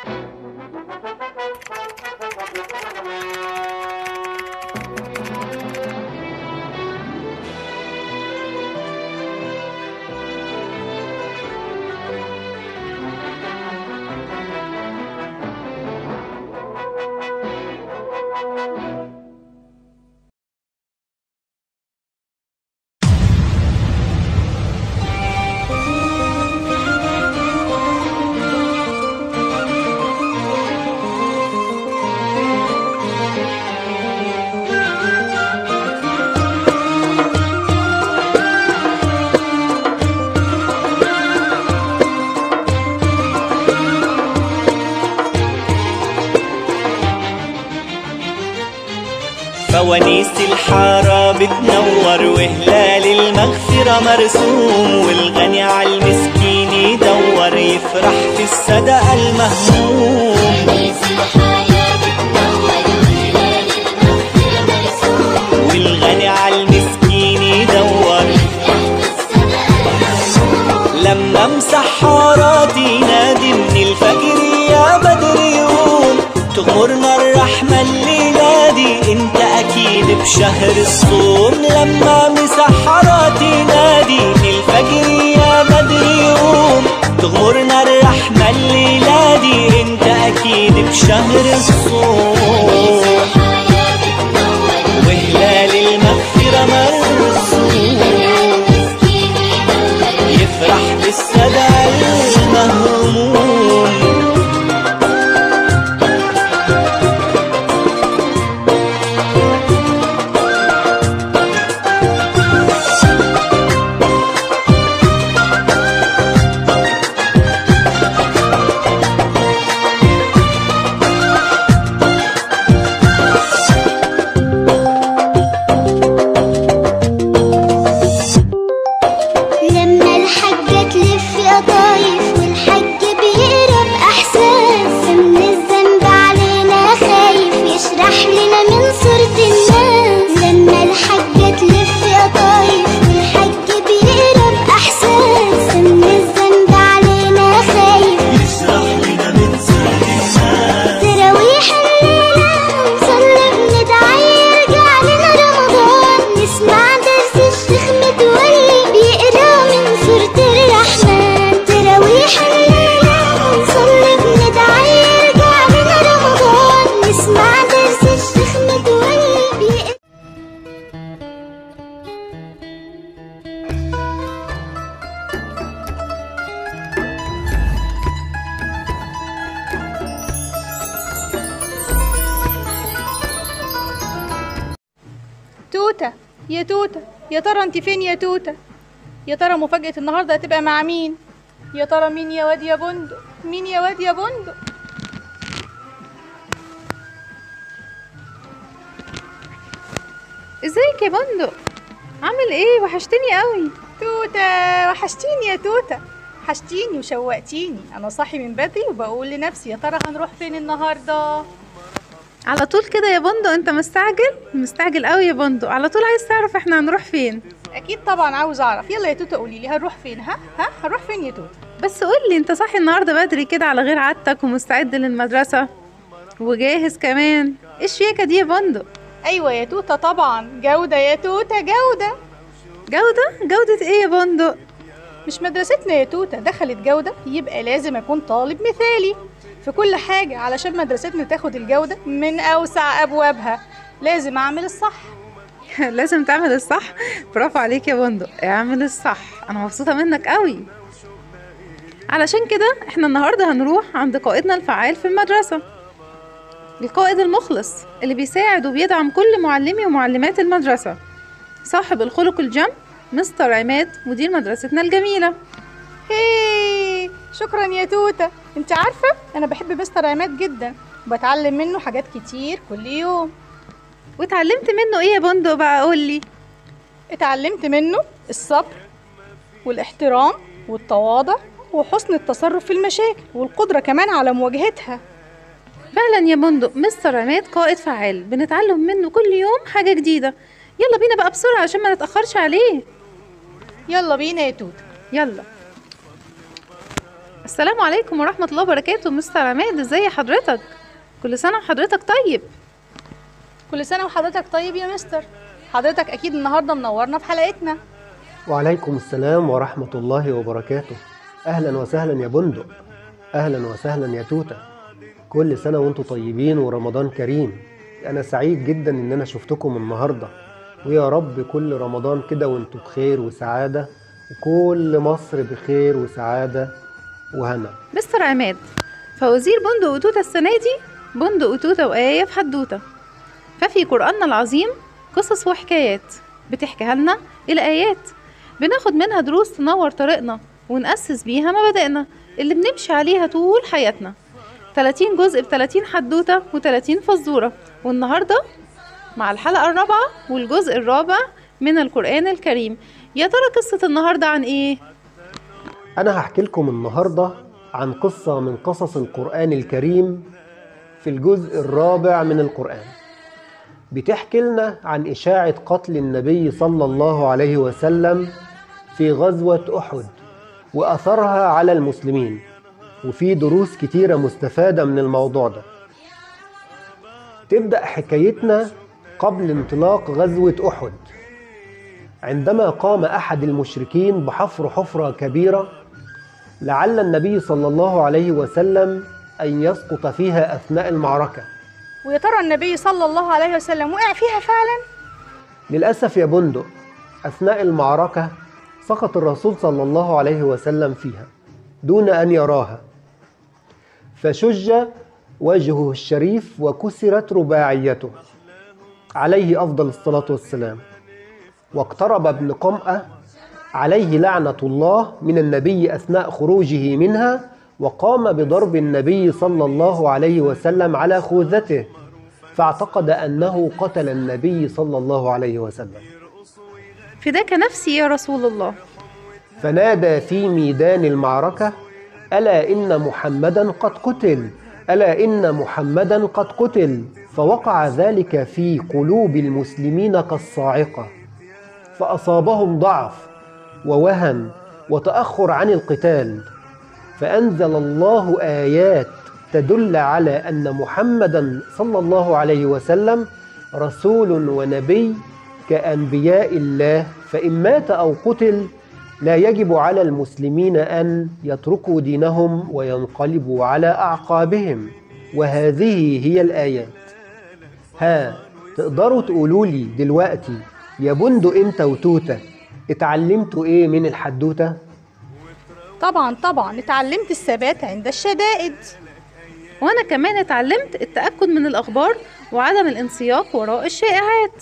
فوانيس الحارة بتنور وهلال المغفرة مرسوم والغني على المسكين يدور يفرح في الصدقة المهموم والغني على المسكين يدور لما مسحارات ينادي من الفجر يا بدر يقوم تغمرنا الرحمة الليلة دي انت اكيد بشهر الصوم لما مسحارات ينادي من الفجر يا بدر يقوم تغمرنا الرحمة الليلة دي انت اكيد بشهر الصوم وهلال المغفرة مرسوم يفرح بالسدى المهموم لما الحاجة تلف قطايف والحاج بيقرب أحساس من الذنب علينا خايف يشرح لنا من صورة الناس لما الحاجة تلف قطايف والحاج بيقرب أحساس من الذنب علينا خايف يشرح لنا من سورة الناس تراويح الليلة نصلي بندعي يرجع لنا رمضان نسمع درس الشيخ متولي بيقرا من سورة الرحمن تراويح الليلة نصلي بندعي يرجع لنا رمضان نسمع درس الشيخ متولي بيقرا توتة يا توتة يا ترى انت فين يا توتة يا ترى مفاجأة النهاردة هتبقى مع مين يا ترى مين يا واد يا بندق مين يا واد يا بندق ازيك يا بندق عامل ايه وحشتني قوي توتة وحشتيني يا توتة وحشتيني وشوقتيني انا صاحي من بدري وبقول لنفسي يا ترى هنروح فين النهارده على طول كده يا بندق انت مستعجل مستعجل قوي يا بندق على طول عايز تعرف احنا هنروح فين اكيد طبعا عاوز اعرف يلا يا توتة قولي لي هنروح فين ها ها هنروح فين يا توتة بس قولي انت صاحي النهارده بدري كده على غير عادتك ومستعد للمدرسة وجاهز كمان ايه الشياكة دي يا بندق ايوه يا توتة طبعا جودة يا توتة جودة جودة جودة ايه يا بندق مش مدرستنا يا توتة دخلت جودة يبقى لازم أكون طالب مثالي في كل حاجة علشان مدرستنا تاخد الجودة من أوسع أبوابها لازم أعمل الصح لازم تعمل الصح برافو عليك يا بندق اعمل الصح انا مبسوطة منك قوي علشان كده احنا النهاردة هنروح عند قائدنا الفعال في المدرسة القائد المخلص اللي بيساعد وبيدعم كل معلمي ومعلمات المدرسة صاحب الخلق الجم مستر عماد مدير مدرستنا الجميلة هي شكرا يا توتة انت عارفة أنا بحب مستر عماد جدا وبتعلم منه حاجات كتير كل يوم واتعلمت منه ايه يا بندق بقى قولي اتعلمت منه الصبر والاحترام والتواضع وحسن التصرف في المشاكل والقدرة كمان على مواجهتها فعلا يا بندق مستر عماد قائد فعال بنتعلم منه كل يوم حاجة جديدة يلا بينا بقى بسرعة عشان ما نتأخرش عليه يلا بينا يا توتة يلا السلام عليكم ورحمة الله وبركاته مستر عماد ازي حضرتك كل سنة وحضرتك طيب كل سنة وحضرتك طيب يا مستر حضرتك أكيد النهاردة منورنا في حلقتنا وعليكم السلام ورحمة الله وبركاته أهلا وسهلا يا بندق أهلا وسهلا يا توتة كل سنة وانتم طيبين ورمضان كريم أنا سعيد جدا إن أنا شفتكم النهاردة ويا رب كل رمضان كده وانتم بخير وسعادة وكل مصر بخير وسعادة وهنا مستر عماد فوزير بندق وتوتة السنة دي بندق وتوتة وآية في حدوتة ففي قرآننا العظيم قصص وحكايات بتحكيها لنا الآيات بناخد منها دروس تنور طريقنا ونأسس بيها مبادئنا اللي بنمشي عليها طول حياتنا 30 جزء ب 30 حدوتة و30 فزورة والنهاردة مع الحلقة الرابعة والجزء الرابع من القرآن الكريم يا ترى قصة النهاردة عن إيه؟ أنا هحكي لكم النهاردة عن قصة من قصص القرآن الكريم في الجزء الرابع من القرآن بتحكي لنا عن إشاعة قتل النبي صلى الله عليه وسلم في غزوة أحد وأثرها على المسلمين وفي دروس كتيرة مستفادة من الموضوع ده تبدأ حكايتنا قبل انطلاق غزوة أحد عندما قام أحد المشركين بحفر حفرة كبيرة لعل النبي صلى الله عليه وسلم أن يسقط فيها أثناء المعركة ويا ترى النبي صلى الله عليه وسلم وقع فيها فعلا للأسف يا بندق أثناء المعركة سقط الرسول صلى الله عليه وسلم فيها دون أن يراها فشج وجهه الشريف وكسرت رباعيته عليه أفضل الصلاة والسلام واقترب ابن قمأة عليه لعنة الله من النبي أثناء خروجه منها وقام بضرب النبي صلى الله عليه وسلم على خوذته فاعتقد أنه قتل النبي صلى الله عليه وسلم فداك نفسي يا رسول الله فنادى في ميدان المعركة ألا إن محمدا قد قتل ألا إن محمدا قد قتل فوقع ذلك في قلوب المسلمين كالصاعقة فأصابهم ضعف ووهن وتأخر عن القتال فأنزل الله آيات تدل على أن محمدا صلى الله عليه وسلم رسول ونبي كأنبياء الله فإن مات أو قتل لا يجب على المسلمين أن يتركوا دينهم وينقلبوا على أعقابهم وهذه هي الآيات ها تقدروا تقولوا لي دلوقتي يا بندق انت وتوتة اتعلمتوا ايه من الحدوتة؟ طبعا طبعا اتعلمت الثبات عند الشدائد وأنا كمان اتعلمت التأكد من الأخبار وعدم الانسياق وراء الشائعات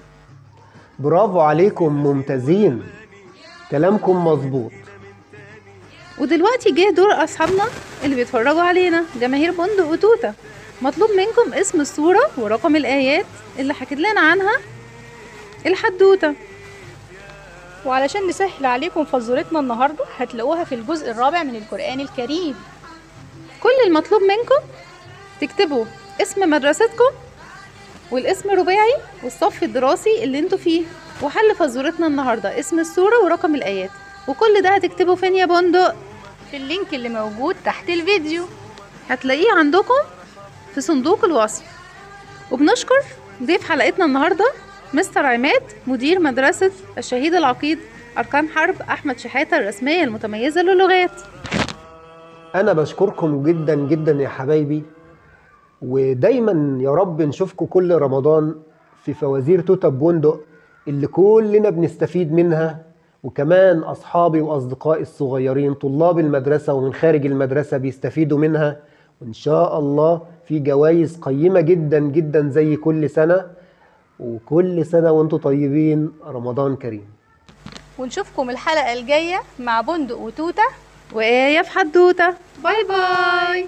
برافو عليكم ممتازين كلامكم مظبوط ودلوقتي جه دور أصحابنا اللي بيتفرجوا علينا جماهير بندق وتوتة مطلوب منكم اسم الصورة ورقم الآيات اللي حكيت لنا عنها الحدوتة وعلشان نسهل عليكم فزورتنا النهاردة هتلاقوها في الجزء الرابع من القرآن الكريم كل المطلوب منكم تكتبوا اسم مدرستكم والاسم الرباعي والصف الدراسي اللي انتوا فيه وحل فزورتنا النهارده اسم السورة ورقم الآيات وكل ده هتكتبه فين يا بندق في اللينك اللي موجود تحت الفيديو هتلاقيه عندكم في صندوق الوصف وبنشكر ضيف حلقتنا النهارده مستر عماد مدير مدرسة الشهيد العقيد أركان حرب أحمد شحاتة الرسمية المتميزة للغات أنا بشكركم جدا جدا يا حبايبي ودايما يا رب نشوفكم كل رمضان في فوازير توتا بندق اللي كلنا بنستفيد منها وكمان أصحابي وأصدقائي الصغيرين طلاب المدرسة ومن خارج المدرسة بيستفيدوا منها وإن شاء الله في جوائز قيمة جدا جدا زي كل سنة وكل سنة وانتم طيبين رمضان كريم ونشوفكم الحلقة الجاية مع بندق وتوتة وآية في حدوتة باي باي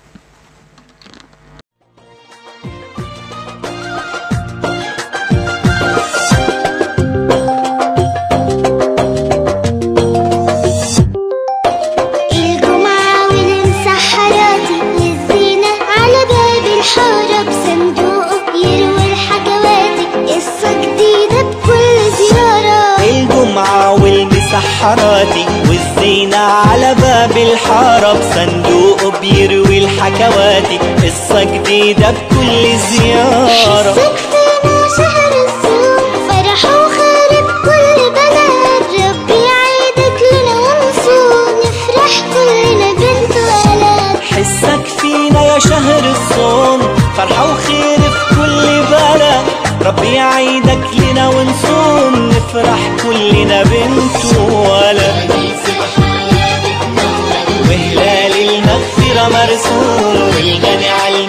الجمعة والمسحراتي والزينة على باب الحارة بصندوقه يروي الحكواتي قصة جديدة بكل زيارة الجمعة والمسحراتي والزينة الزينة على باب الحارة بصندوقه بيروي الحكواتي قصة جديدة بكل زيارة حسك فينا شهر الصوم فرح وخير بكل بلد ربي يعيدك لنا ونصوم نفرح كلنا بنت ولد حسك فينا يا شهر الصوم فرحة وخير في كل بلد ربي يعيدك لنا ونصوم نفرح كلنا بنت وولد وهلال المغفرة مرسوم والغني على